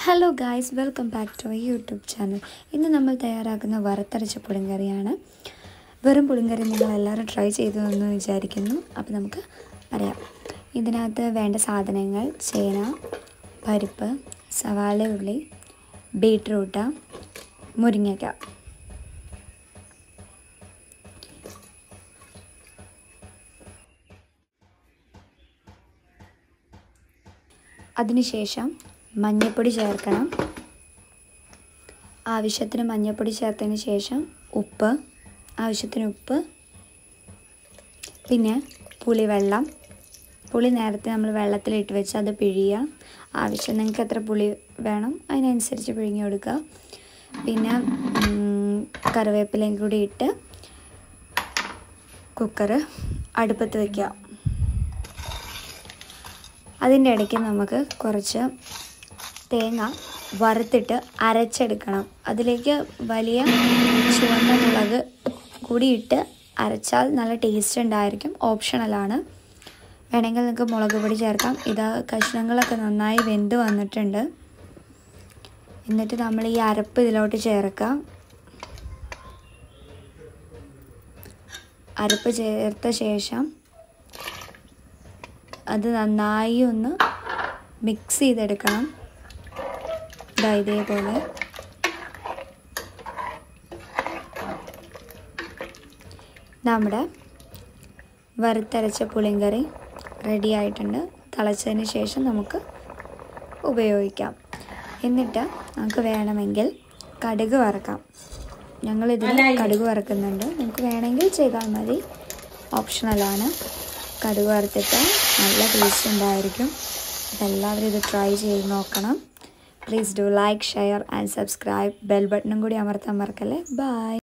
hello guys welcome back to YouTube channel ഇന്ന് നമ്മൾ തയ്യാറാക്കുന്ന വറുത്തരച്ച പുളിങ്കറിയാണ് വെറും പുളിങ്കറി നിങ്ങൾ എല്ലാവരും ട്രൈ ചെയ്തു എന്ന് വിചാരിക്കുന്നു അപ്പോൾ നമുക്ക് അറിയാം ഇതിനകത്ത് വേണ്ട സാധനങ്ങൾ ചേന പരിപ്പ് സവാള ഉള്ളി ബീട്രൂട്ട് മുരിങ്ങയ്ക്ക അതിനുശേഷം മഞ്ഞൾപ്പൊടി ചേർക്കണം ആവശ്യത്തിന് മഞ്ഞൾപ്പൊടി ചേർത്തതിന് ശേഷം ഉപ്പ് ആവശ്യത്തിന് ഉപ്പ് പിന്നെ പുളിവെള്ളം പുളി നേരത്തെ നമ്മൾ വെള്ളത്തിലിട്ട് വെച്ച് അത് പിഴിയുക ആവശ്യം നിങ്ങൾക്ക് എത്ര പുളി വേണം അതിനനുസരിച്ച് പിഴിഞ്ഞ് കൊടുക്കുക പിന്നെ കറിവേപ്പിലയും കൂടി ഇട്ട് കുക്കർ അടുപ്പത്ത് വയ്ക്കുക അതിൻ്റെ ഇടയ്ക്ക് നമുക്ക് കുറച്ച് തേങ്ങ വറുത്തിട്ട് അരച്ചെടുക്കണം അതിലേക്ക് വലിയ ചുവന്ന മുളക് കൂടി ഇട്ട് അരച്ചാൽ നല്ല ടേസ്റ്റ് ഉണ്ടായിരിക്കും ഓപ്ഷണലാണ് വേണമെങ്കിൽ നിങ്ങൾക്ക് മുളക് പൊടി ചേർക്കാം ഇത് കഷ്ണങ്ങളൊക്കെ നന്നായി വെന്ത് വന്നിട്ടുണ്ട് എന്നിട്ട് നമ്മൾ ഈ അരപ്പ് ഇതിലോട്ട് ചേർക്കാം അരപ്പ് ചേർത്ത ശേഷം അത് നന്നായി ഒന്ന് മിക്സ് ചെയ്തെടുക്കണം ഇതാ ഇതേപോലെ നമ്മുടെ വറുത്തരച്ച പുളിങ്കറി റെഡി ആയിട്ടുണ്ട് തിളച്ചതിന് ശേഷം നമുക്ക് ഉപയോഗിക്കാം എന്നിട്ട് നമുക്ക് വേണമെങ്കിൽ കടുക് വറക്കാം ഞങ്ങളിതിൽ കടുക് വറക്കുന്നുണ്ട് നിങ്ങൾക്ക് വേണമെങ്കിൽ ചെയ്താൽ മതി ഓപ്ഷണലാണ് കടുക് വറുത്തിട്ട് നല്ല ടേസ്റ്റ് ഉണ്ടായിരിക്കും ഇതെല്ലാവരും ഇത് ട്രൈ ചെയ്ത് നോക്കണം please do like share and subscribe bell ബട്ടണും കൂടി അമർത്താൻ മറക്കല്ലേ ബൈ